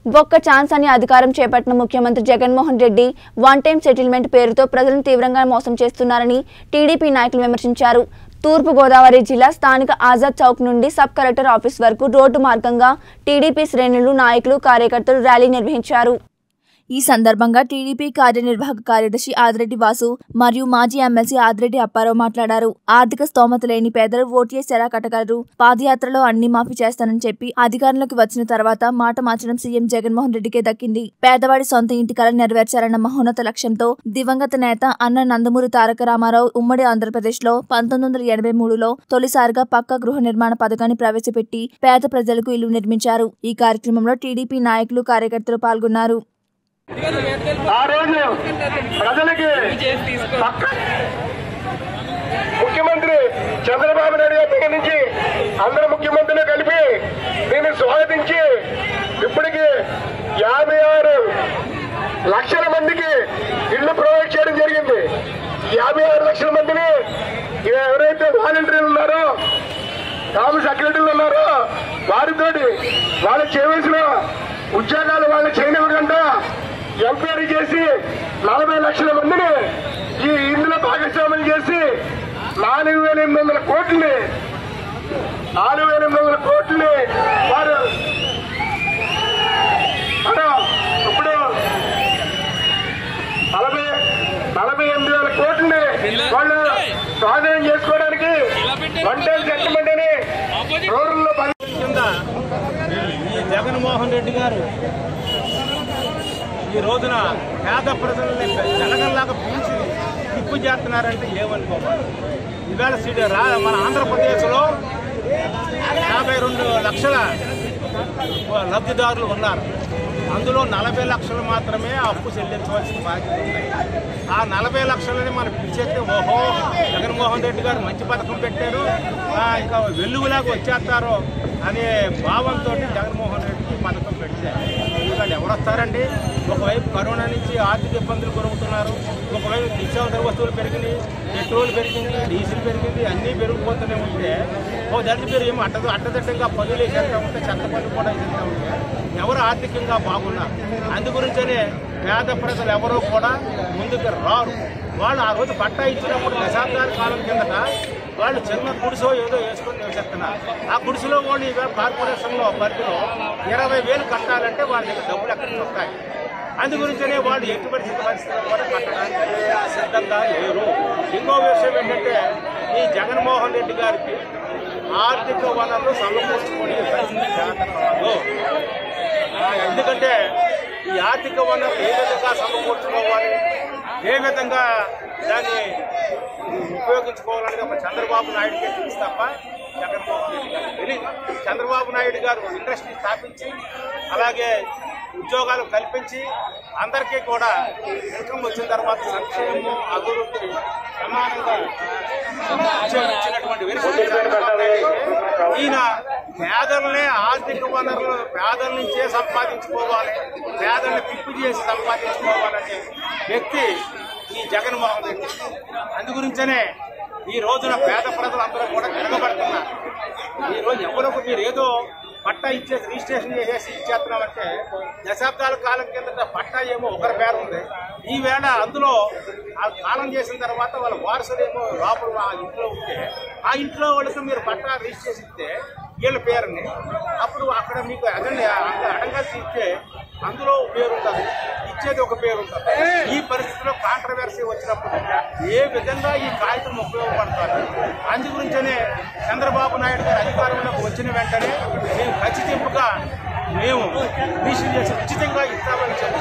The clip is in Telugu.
ఒక్క ఛాన్స్ అని అధికారం చేపట్టిన ముఖ్యమంత్రి Jaganmohan Reddy one time settlement పేరుతో ప్రజలను తీవ్రంగా మోసం చేస్తున్నారని టీడీపీ నాయకులు విమర్శించారు తూర్పు గోదావరి జిల్లా స్థానిక ఆజాద్ చౌక్ నుండి సబ్ కలెక్టర్ ఆఫీస్ వరకు రోడ్డు మార్గంగా టీడీపీ శ్రేణులు నాయకులు కార్యకర్తలు ర్యాలీ నిర్వహించారు ఈ సందర్భంగా టీడీపీ కార్యనిర్వాహక కార్యదర్శి ఆదిరెడ్డి వాసు మరియు మాజీ ఎమ్మెల్సీ ఆదిరెడ్డి అప్పారావు మాట్లాడారు ఆర్థిక స్తోమత లేని పేదలు ఓటీఎస్ ఎలా కట్టగలరు పాదయాత్రలో అన్ని మాఫీ చేస్తానని చెప్పి అధికారంలోకి వచ్చిన తర్వాత మాట మార్చడం సీఎం జగన్మోహన్ రెడ్డికే దక్కింది పేదవాడి సొంత ఇంటి కల నెరవేర్చాలన్న మహోన్నత లక్ష్యంతో దివంగత నేత అన్న నందమూరి తారక రామారావు ఉమ్మడి ఆంధ్రప్రదేశ్ లో పంతొమ్మిది వందల ఎనభై మూడులో తొలిసారిగా పక్కా గృహ నిర్మాణ పథకాన్ని ప్రవేశపెట్టి పేద ప్రజలకు ఇల్లు నిర్మించారు ఈ కార్యక్రమంలో టీడీపీ నాయకులు కార్యకర్తలు పాల్గొన్నారు ఆ రోజు ప్రజలకి పక్క ముఖ్యమంత్రి చంద్రబాబు నాయుడు గారి దగ్గర నుంచి అందరు ముఖ్యమంత్రులు కలిపి దీన్ని స్వాగతించి ఇప్పటికి యాభై ఆరు లక్షల మందికి ఇళ్లు ప్రొవైడ్ చేయడం జరిగింది యాభై ఆరు లక్షల మందిని ఎవరైతే వాలంటీర్లు ఉన్నారో గ్రామ సెక్రటరీలు ఉన్నారో వారితోటి వాళ్ళు చేయవలసిన ఉద్యోగాలు వాళ్ళు చేయనివ్వకుండా ఎంక్వైరీ చేసి నలభై లక్షల మందిని ఈ ఇందులో భాగస్వాములు చేసి నాలుగు వేల ఎనిమిది వందల కోట్లని నాలుగు వేల ఎనిమిది వందల కోట్లని వారు అదో ఇప్పుడు నలభై నలభై ఎనిమిది వేల కోట్లని వాళ్ళు స్వాధీనం చేసుకోవడానికి వన్ టైం సెటిల్మెంట్ అని రూరల్లో పని కింద ఈ జగన్మోహన్ రెడ్డి గారు ఈ రోజున పేద ప్రజల్ని జనగల్లాగా పీల్చి తిప్పు చేస్తున్నారంటే ఏమనుకోవాలి ఇవాళ సిటీ రా మన ఆంధ్రప్రదేశ్లో యాభై రెండు లక్షల లబ్ధిదారులు ఉన్నారు అందులో నలభై లక్షలు మాత్రమే అప్పు చెల్లించవలసిన బాధ్యత ఉంది ఆ నలభై లక్షలని మనం పిలిచేస్తే ఓహో జగన్మోహన్ రెడ్డి గారు మంచి పథకం పెట్టారు ఆ, ఇంకా వెలుగులాగా వచ్చేస్తారు అనే భావంతో జగన్మోహన్ రెడ్డి ఈ పథకం పెడితే ఇవాళ ఎవరు వస్తారండి ఒకవైపు కరోనా నుంచి ఆర్థిక ఇబ్బందులు కొనుక్కుతున్నారు ఒకవైపు నిత్యావసర వస్తువులు పెరిగినాయి పెట్రోల్ పెరిగింది డీజిల్ పెరిగింది అన్నీ పెరిగిపోతూనే ఉంటే ఓ దళిత పేరు ఏమో అడ్డ అడ్డదిడ్డంగా పనులు వేసేస్తా ఉంటే చెత్త పనులు కూడా వేసేస్తా ఉంటే ఎవరు ఆర్థికంగా బాగున్నారు అందు గురించనే పేద ప్రజలు ఎవరో కూడా ముందుకు రారు వాళ్ళు ఆ రోజు పట్టా ఇచ్చినప్పుడు దశాబ్దాల కాలం కిందట వాళ్ళు చిన్న గుడిసో ఏదో వేసుకొని నివసిస్తున్నారు ఆ గుడిసెలో వాళ్ళు ఇవాళ కార్పొరేషన్లో పరిధిలో ఇరవై వేలు కట్టాలంటే వాళ్ళ దగ్గర డబ్బులు ఎక్కడి నుంచి వస్తాయి అందు గురించనే వాళ్ళు ఎటువంటి స్థితి పరిస్థితుల్లో కూడా కట్టడానికి సిద్ధంగా లేరు ఇంకో విషయం ఏంటంటే ఈ జగన్మోహన్ రెడ్డి గారికి ఆర్థిక వనరులు సమకూర్చుకునే పరిస్థితి చేత కాదు ఆ, ఎందుకంటే ఈ ఆర్థిక వనరులు ఏ విధంగా సమకూర్చుకోవాలి ఏ విధంగా దాన్ని ఉపయోగించుకోవాలని ఒక చంద్రబాబు నాయుడుకే తెలుసు తప్ప జగన్మోహన్ రెడ్డి గారు తెలియదు చంద్రబాబు నాయుడు గారు ఇండస్ట్రీ స్థాపించి అలాగే ఉద్యోగాలు కల్పించి అందరికీ కూడా ఇన్కమ్ వచ్చిన తర్వాత సంక్షేమం అభివృద్ధి సమానంగా ఇచ్చినటువంటి వెనుకబడిన చంద్రబాబు నాయుడు అయితే ఈయన పేదలనే ఆర్థిక వనరులు పేదల నుంచే సంపాదించుకోవాలి పేదల్ని పిప్పు చేసి సంపాదించుకోవాలనే వ్యక్తి ఈ జగన్మోహన్ రెడ్డి అందు గురించనే ఈ రోజున పేద ప్రజలందరూ కూడా తిరగబడుతున్నారు ఈ రోజు ఎవరికి మీరు ఏదో పట్టా ఇచ్చేసి రిజిస్ట్రేషన్ చేసేసి ఇచ్చేస్తున్నామంటే దశాబ్దాల కాలం కిందట పట్టా ఏమో ఒకరి పేరు ఉంది ఈ వేళ అందులో ఆ కాలం చేసిన తర్వాత వాళ్ళ వారసులేమో లోపల ఆ ఇంట్లో ఉంటే ఆ ఇంట్లో వాళ్ళకి మీరు పట్టా రిజిస్ట్రేషన్ ఇస్తే వీళ్ళ పేరుని అప్పుడు అక్కడ మీకు అదండి అక్కడ అడగాల్సి ఇస్తే అందులో పేరు ఉంటుంది ఇచ్చేది ఒక పేరు ఉంటుంది ఈ పరిస్థితిలో కాంట్రవర్సీ వచ్చినప్పుడు ఏ విధంగా ఈ కాగితం ఉపయోగపడతారు అందు గురించనే చంద్రబాబు నాయుడు గారు అధికారంలోకి వచ్చిన వెంటనే మేము ఖచ్చితంగా మేము రిజిస్టర్ చేసి ఉచితంగా ఇస్తామని చెప్పి